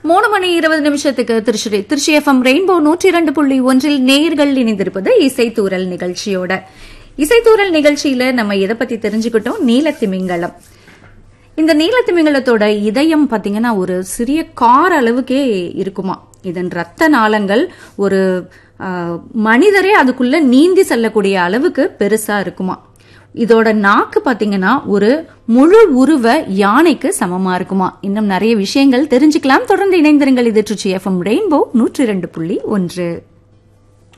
மூணு மணி இருபது நிமிஷத்துக்கு திருச்சி திருச்சி எஃப்எம் ரெயின்போ நூற்றி இரண்டு புள்ளி ஒன்றில் நேயர்கள் இணைந்திருப்பது இசைத்தூரல் நிகழ்ச்சியோட இசைத்தூரல் நிகழ்ச்சியில நம்ம எதை பத்தி தெரிஞ்சுக்கிட்டோம் நீலத்திமிங்கலம் இந்த நீலத்திமிங்கலத்தோட இதயம் பாத்தீங்கன்னா ஒரு சிறிய கார் அளவுக்கே இருக்குமா இதன் ரத்த நாளங்கள் ஒரு ஆ, மனிதரே அதுக்குள்ள நீந்தி செல்லக்கூடிய அளவுக்கு பெருசா இருக்குமா இதோட நாக்கு பாத்தீங்கன்னா ஒரு முழு உருவ யானைக்கு சமமா இருக்குமா இன்னும் நிறைய விஷயங்கள் தெரிஞ்சுக்கலாம் தொடர்ந்து இணைந்திருங்கள் இது ட்ரிச்சி எஃப்எம் ரெயின்போ நூற்றி இரண்டு புள்ளி ஒன்று